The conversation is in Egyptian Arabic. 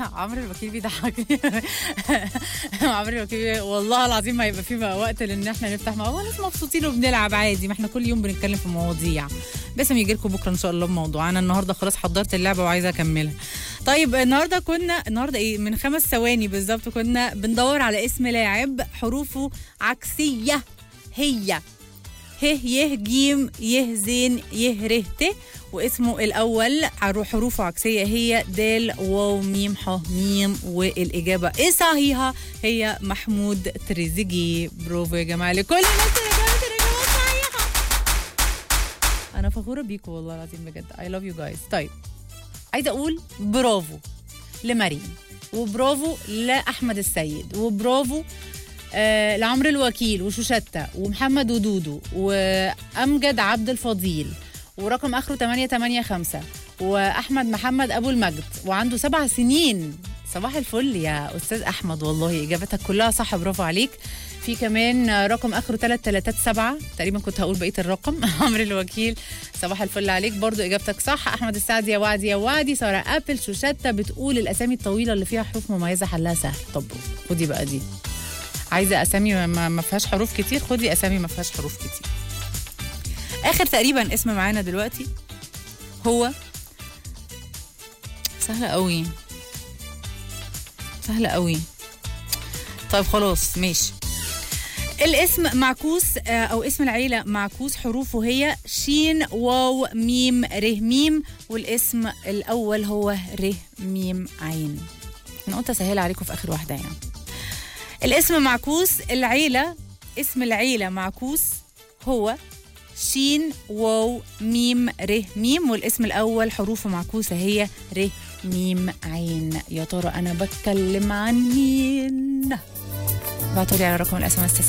عمرو الوكيل بيضحكني عمرو الوكيل والله العظيم ما هيبقى في بقى وقت لان احنا نفتح مع ناس مبسوطين وبنلعب عادي ما احنا كل يوم بنتكلم في مواضيع بس يجي لكم بكره ان شاء الله بموضوع انا النهارده خلاص حضرت اللعبه وعايزه اكملها طيب النهارده كنا النهارده ايه من خمس ثواني بالظبط كنا بندور على اسم لاعب حروفه عكسيه هي ه ي ج ي زين ي ر ت واسمه الاول حروفه عكسيه هي د واو ميم ح ميم والاجابه ايه صحيحه هي محمود تريزيجي برافو يا جماعه لكل الناس اللي جابت الاجابه صحيحه انا فخوره بيكم والله العظيم بجد اي لاف يو جايز طيب عايزه اقول برافو لمريم وبرافو لاحمد السيد وبرافو آه لعمرو الوكيل وشوشتة ومحمد ودودو وامجد عبد الفضيل ورقم اخره 885 واحمد محمد ابو المجد وعنده سبع سنين صباح الفل يا استاذ احمد والله اجابتك كلها صح برافو عليك في كمان رقم اخره 3337 تقريبا كنت هقول بقيه الرقم عمرو الوكيل صباح الفل عليك برضو اجابتك صح احمد السعد يا وعدي يا وعدي ساره ابل شوشتة بتقول الاسامي الطويله اللي فيها حروف مميزه حلها سهل طب خدي بقى دي عايزه اسامي ما فيهاش حروف كتير خدي اسامي ما فيهاش حروف كتير اخر تقريبا اسم معانا دلوقتي هو سهله قوي سهله قوي طيب خلاص ماشي الاسم معكوس او اسم العيله معكوس حروفه هي شين واو ميم ر ميم والاسم الاول هو ر ميم عين انا قلت اسهل عليكم في اخر واحده يعني الاسم معكوس العيلة اسم العيلة معكوس هو شين واو ميم ر ميم والاسم الأول حروفه معكوسة هي ر ميم عين يا ترى أنا بتكلم عن مين؟ بعتولي على رقم الأس ام اس